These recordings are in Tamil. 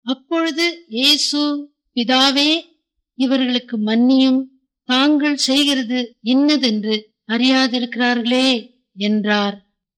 அப்பொழுது இயேசு பிதாவே இவர்களுக்கு மன்னியும் தாங்கள் செய்கிறது இன்னதென்று அறியாதிருக்கிறார்களே என்றார்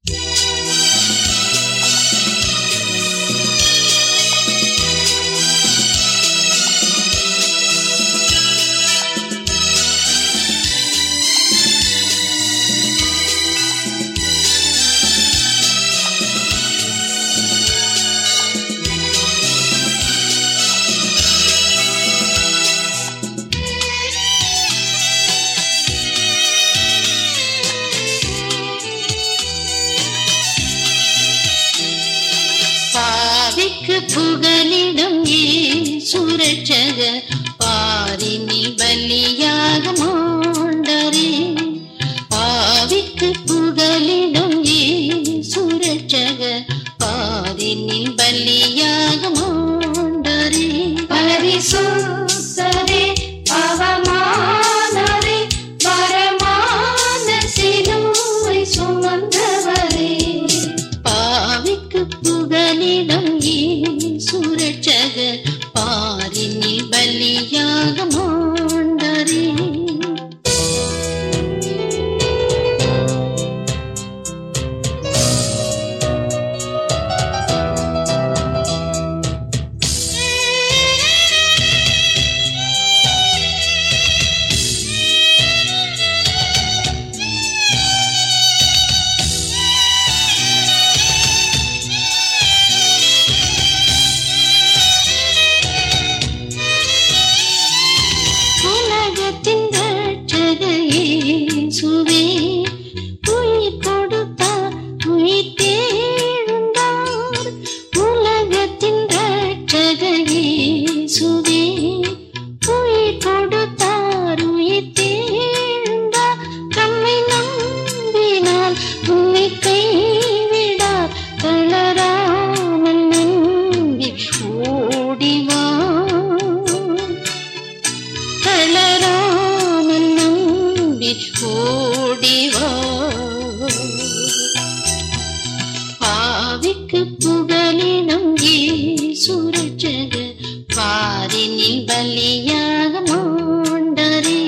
பாவிக்கு புகலிடம் சுரட்சக பாரினில் பலியாக மாண்டரே பாவிக்கு புகலிடம் சுரட்சக பாரினில் பலியாக மாண்டரே பரிசுத்தரே பவமானரே வரமான சிலுவை சுமந்தவரே பாவிக்கு புகலிடம் சுரட்சக பாரினில் பலியாக மாண்டரே உலகத்தின் ரட்சக இயேசுவே உயிர் கொடுத்தார் உயிர் தேழ்ந்தார் உலகத்தின் ரட்சக இயேசுவே உயிர் கொடுத்தார் உயிர் தேழ்ந்தார் தம்மை நம்பினால் உன்னை கைவிடார் தளராமல் நம்பி ஓடிவா தளராமல் நம்பி ஓடிவா பாவிக்கு புகலிடம் சுரட்சக பாரினில் பலியாக மாண்டரே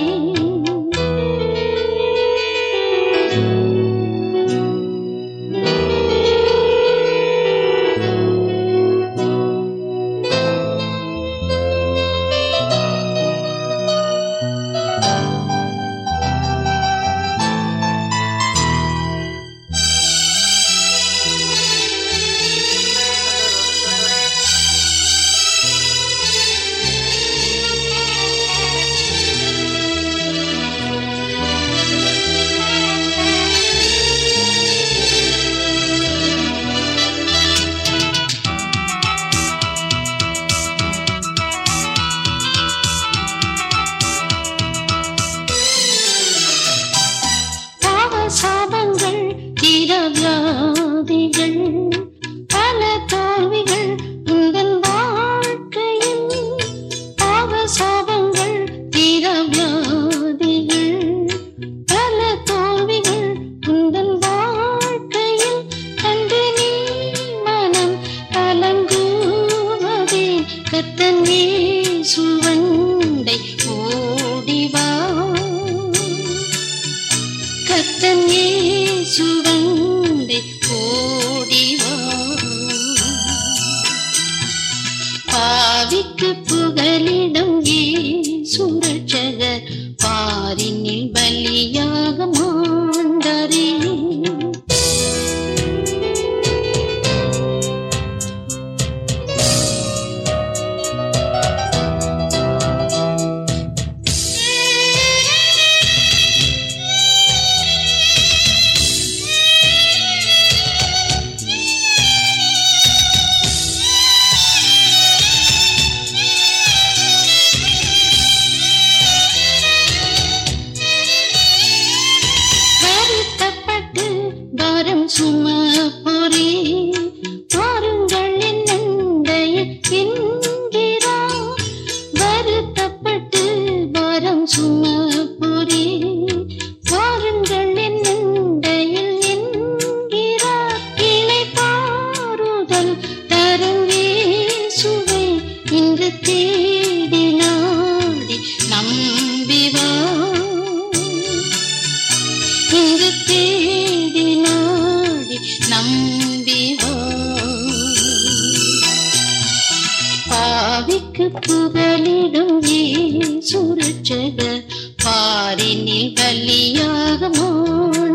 பாவ சாபங்கள் தீரவியாதிகள் பல தோல்விகள் உங்கள் வாழ்க்கையில் பாவ சாபங்கள் தீரவியாதிகள் பல தோல்விகள் உங்கள் வாழ்க்கையில் கண்டு நீ மனம் கலங்குவதே கத்தன் சுவண்டை ஓடிவா கத்தன் சுவண்டை ஓடிவா பாவிக்கு புகலிடம் சுரட்சக பாரினில் பலியாக மாண்டரே வருத்தப்பட்டு வரம் சுமப்பொரே பாருங்கள் என் நண்டைய என்கிறார் வருத்தப்பட்டு வரம் சுமப்பொரே பாருங்கள் என் நண்டையில் என்கிறார் இலை பாருதல் தரும் இயேசுவை தேடி நாடி நம்பி வா பாவிக்கு புகலிடும் சுரட்சக பாரினில் பலியாக மாட